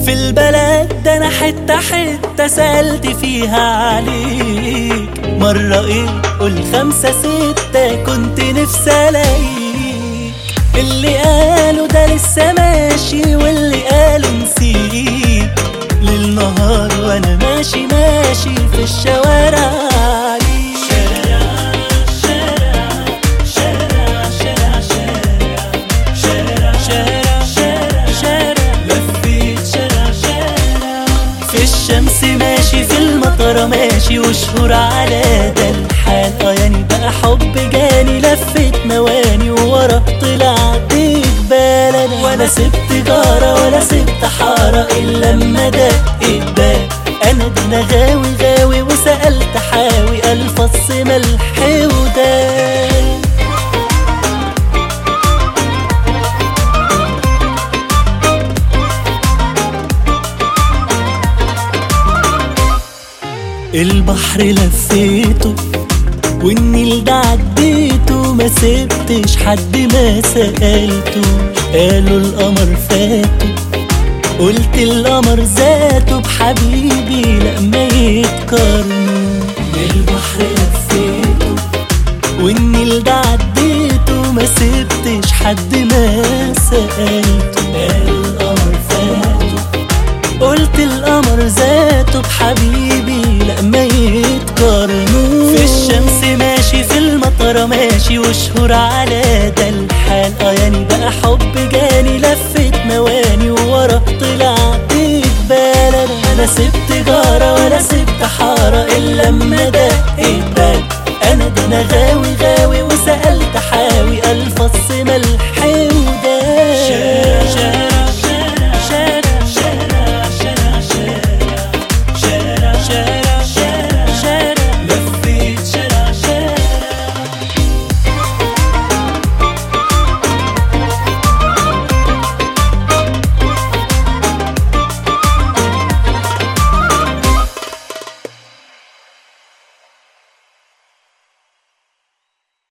في البلد ده انا حتة حتة سألت فيها عليك مرة ايه قول خمسة ستة كنت نفسي الاقيك اللي قالوا ده لسه ماشي واللي قالوا نسيك ليل نهار وانا ماشي ماشي في الشوارع عليك شارع شارع شارع شارع شارع شارع شارع شارع لفيت شارع شارع في الشمس ماشي في المطر ماشي وشهور على ده الحال اه يعني بقى حب جاني لفت مواني وورا طلعت جبال انا ولا سبت جارة ولا سبت حارة الا لما دقت باب انا ده انا غاوي غاوي وسألت حاوي الفص ملح وداب البحر لفيته والنيل ده عديته ما سبتش حد ما سألته قالوا القمر فاته قلت القمر ذاته بحبيبي لما يتقارنوا البحر لفيته والنيل ده عديته ما سبتش حد ما سألته قالوا القمر فاته قلت القمر ذاته بحبيبي لما يتقارنوا في الشمس ماشي في المطر ماشي وشهور على ده الحال اه يعني بقى حب جاني لفت مواني وورا طلعت جبال انا انا سبت جارة ولا سبت حارة الا لما دقت باب انا ده انا غاوي غاوي وسألت حد